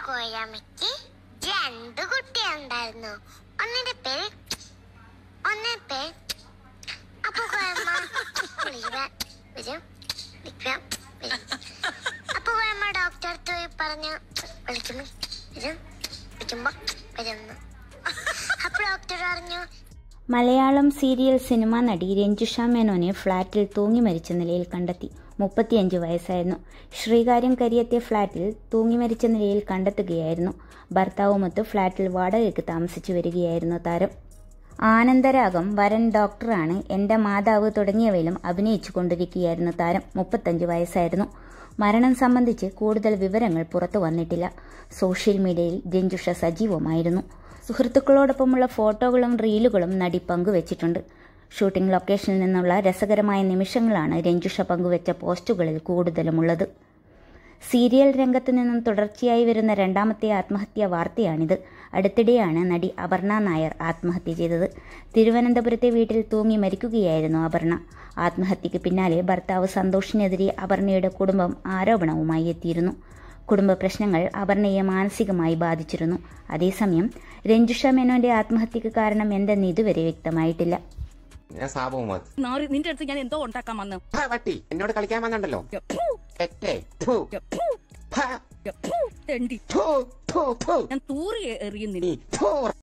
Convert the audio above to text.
കോയാമ്മയ്ക്ക് രണ്ട് കുട്ടികളുണ്ടായിരുന്നു ഒന്നിന്റെ പേര് ഒന്നിന്റെ പേര് അപ്പൊ കോയമ്മ വിളിക്കുക വരും വിളിക്കുക വരും അപ്പൊ കോയമ്മ ഡോക്ടർ അടുത്ത് പോയി പറഞ്ഞു വിളിക്കുന്നു വരും വിളിക്കുമ്പോ വരുന്നു അപ്പൊ ഡോക്ടർ പറഞ്ഞു മലയാളം സീരിയൽ സിനിമാ നടി രഞ്ജുഷ മേനോനെ ഫ്ളാറ്റിൽ തൂങ്ങി മരിച്ച നിലയിൽ കണ്ടെത്തി മുപ്പത്തിയഞ്ച് വയസ്സായിരുന്നു ശ്രീകാര്യം കരിയത്തെ ഫ്ളാറ്റിൽ തൂങ്ങി മരിച്ച നിലയിൽ കണ്ടെത്തുകയായിരുന്നു ഭർത്താവുമൊത്ത് ഫ്ളാറ്റിൽ വാടകയ്ക്ക് താമസിച്ചു വരികയായിരുന്നു താരം ആനന്ദരാഗം വരൻ ഡോക്ടറാണ് എന്റെ മാതാവ് തുടങ്ങിയവയിലും അഭിനയിച്ചു കൊണ്ടിരിക്കുകയായിരുന്നു താരം മുപ്പത്തഞ്ച് വയസ്സായിരുന്നു മരണം സംബന്ധിച്ച് കൂടുതൽ വിവരങ്ങൾ പുറത്തു വന്നിട്ടില്ല സോഷ്യൽ മീഡിയയിൽ രഞ്ജുഷ സജീവമായിരുന്നു സുഹൃത്തുക്കളോടൊപ്പമുള്ള ഫോട്ടോകളും റീലുകളും നടി പങ്കുവച്ചിട്ടുണ്ട് ഷൂട്ടിംഗ് ലൊക്കേഷനിൽ നിന്നുള്ള രസകരമായ നിമിഷങ്ങളാണ് രഞ്ജുഷ പങ്കുവച്ച പോസ്റ്റുകളിൽ കൂടുതലുമുള്ളത് സീരിയൽ രംഗത്ത് നിന്നും തുടർച്ചയായി വരുന്ന രണ്ടാമത്തെ ആത്മഹത്യാ വാർത്തയാണിത് അടുത്തിടെയാണ് നടി അപർണ നായർ ആത്മഹത്യ ചെയ്തത് തിരുവനന്തപുരത്തെ വീട്ടിൽ തൂങ്ങി മരിക്കുകയായിരുന്നു അപർണ ആത്മഹത്യക്ക് പിന്നാലെ ഭർത്താവ് സന്തോഷിനെതിരെ അപർണയുടെ കുടുംബം ആരോപണവുമായി എത്തിയിരുന്നു കുടുംബ പ്രശ്നങ്ങൾ അപർണയെ മാനസികമായി ബാധിച്ചിരുന്നു അതേസമയം രഞ്ജുഷ മേനോന്റെ ആത്മഹത്യക്ക് കാരണം എന്തെന്ന് ഇതുവരെ വ്യക്തമായിട്ടില്ല ഞാൻ സാബു മുഹമ്മദ് നാറി നിന്റെ അടുത്ത് ഞാൻ എന്തോ ഉണ്ടാക്കാൻ വന്ന് ആ, വട്ടി എന്നോട് കളിക്കാൻ വന്നുണ്ടല്ലോ ഫു, തെറ്റേ ഥു, ഫു, ഫ, ഫു, തെണ്ടി ഥു, ഥു, ഥു. ഞാൻ തൂറി എറിയുന്നില്ല നീ ഥു.